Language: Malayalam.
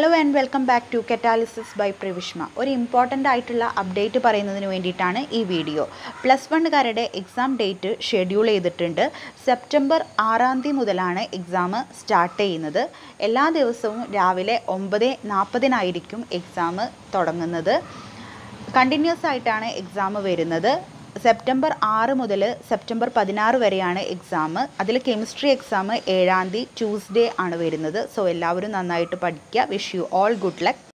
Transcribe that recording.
hello and welcome back to catalysis by Pravishma ഒരു ഇമ്പോർട്ടൻ്റ് ആയിട്ടുള്ള അപ്ഡേറ്റ് പറയുന്നതിന് വേണ്ടിയിട്ടാണ് ഈ വീഡിയോ പ്ലസ് വണ്ണുകാരുടെ എക്സാം ഡേറ്റ് ഷെഡ്യൂൾ ചെയ്തിട്ടുണ്ട് സെപ്റ്റംബർ ആറാം തീയതി മുതലാണ് എക്സാം സ്റ്റാർട്ട് ചെയ്യുന്നത് എല്ലാ ദിവസവും രാവിലെ ഒമ്പത് നാൽപ്പതിനായിരിക്കും എക്സാം തുടങ്ങുന്നത് കണ്ടിന്യൂസ് ആയിട്ടാണ് എക്സാം വരുന്നത് സെപ്റ്റംബർ ആറ് മുതൽ സെപ്റ്റംബർ പതിനാറ് വരെയാണ് എക്സാം അതിൽ കെമിസ്ട്രി എക്സാം ഏഴാം തീയതി ട്യൂസ്ഡേ ആണ് വരുന്നത് സോ എല്ലാവരും നന്നായിട്ട് പഠിക്കുക wish you all good luck